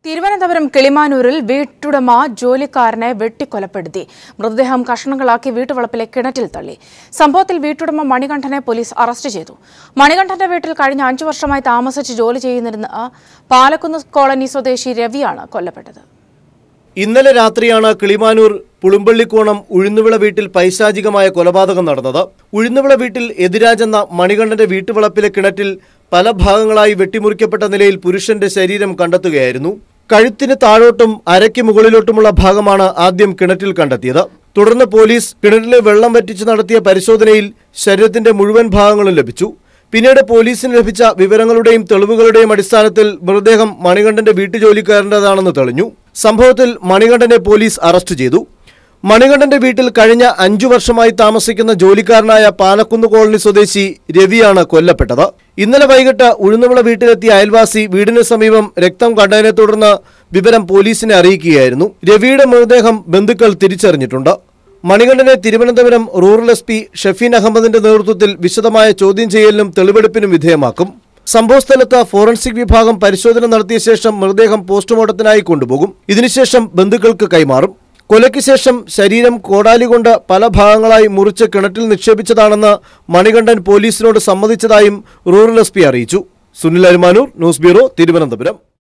തിരുവനന്തപുരം കിളിമാനൂരിൽ വീട്ടുടമ ജോലിക്കാരനെ വെട്ടിക്കൊലപ്പെടുത്തി മൃതദേഹം കഷ്ണങ്ങളാക്കി വീട്ടുവളപ്പിലെ കിണറ്റിൽ തള്ളി സംഭവത്തിൽ വീട്ടുടമ മണികണ്ഠനെ പോലീസ് അറസ്റ്റ് ചെയ്തു മണികണ്ഠന്റെ വീട്ടിൽ കഴിഞ്ഞ അഞ്ചു വർഷമായി താമസിച്ച് ജോലി ചെയ്യുന്നിരുന്ന പാലക്കുന്ന് കോളനി സ്വദേശി രവിയാണ് കൊല്ലപ്പെട്ടത് ഇന്നലെ രാത്രിയാണ് കിളിമാനൂർ പുളുമ്പള്ളിക്കോണം ഉഴുന്നുവിള വീട്ടിൽ പൈശാചികമായ കൊലപാതകം നടന്നത് ഉഴുന്നുവിള വീട്ടിൽ എതിരാജെന്ന മണികണ്ഠന്റെ വീട്ടുവളപ്പിലെ കിണറ്റിൽ പല ഭാഗങ്ങളായി വെട്ടിമുറിക്കപ്പെട്ട നിലയിൽ പുരുഷന്റെ ശരീരം കണ്ടെത്തുകയായിരുന്നു കഴുത്തിന് താഴോട്ടും അരയ്ക്ക് മുകളിലോട്ടുമുള്ള ഭാഗമാണ് ആദ്യം കിണറ്റിൽ കണ്ടെത്തിയത് തുടർന്ന് പോലീസ് കിണറ്റിലെ വെള്ളം വറ്റിച്ച് നടത്തിയ പരിശോധനയിൽ ശരീരത്തിന്റെ മുഴുവൻ ഭാഗങ്ങളും ലഭിച്ചു പിന്നീട് പോലീസിന് ലഭിച്ച വിവരങ്ങളുടെയും തെളിവുകളുടെയും അടിസ്ഥാനത്തിൽ മൃതദേഹം മണികണ്ഠന്റെ വീട്ടുജോലിക്കാരൻ്റെതാണെന്ന് തെളിഞ്ഞു സംഭവത്തിൽ മണികണ്ഠനെ പോലീസ് അറസ്റ്റ് ചെയ്തു മണികണ്ഠന്റെ വീട്ടിൽ കഴിഞ്ഞ അഞ്ചു വർഷമായി താമസിക്കുന്ന ജോലിക്കാരനായ പാലക്കുന്ന് കോളനി സ്വദേശി രവിയാണ് കൊല്ലപ്പെട്ടത് ഇന്നലെ വൈകിട്ട് ഉഴുന്നുവിള വീട്ടിലെത്തിയ അയൽവാസി വീടിന് സമീപം രക്തം കണ്ടതിനെ തുടർന്ന് വിവരം പോലീസിനെ അറിയിക്കുകയായിരുന്നു രവിയുടെ മൃതദേഹം ബന്ധുക്കൾ തിരിച്ചറിഞ്ഞിട്ടുണ്ട് മണികണ്ഠനെ Thiruvananthapuram rural S P Shafeen അഹമ്മദിന്റെ നേതൃത്വത്തിൽ വിശദമായ ചോദ്യം ചെയ്യലിനും തെളിവെടുപ്പിനും വിധേയമാക്കും സംഭവസ്ഥലത്ത് ഫോറൻസിക് വിഭാഗം പരിശോധന നടത്തിയ ശേഷം മൃതദേഹം പോസ്റ്റ്മോർട്ടത്തിനായി കൊണ്ടുപോകും ഇതിനുശേഷം ബന്ധുക്കൾക്ക് കൈമാറും കൊലയ്ക്ക് ശേഷം ശരീരം കോടാലി കൊണ്ട് പല ഭാഗങ്ങളായി മുറിച്ച് കിണറ്റിൽ നിക്ഷേപിച്ചതാണെന്ന് മണികണ്ഠൻ പോലീസിനോട് സമ്മതിച്ചതായും റൂറൽ എസ് അറിയിച്ചു സുനിൽ അരുമാനൂർ ന്യൂസ് ബ്യൂറോ തിരുവനന്തപുരം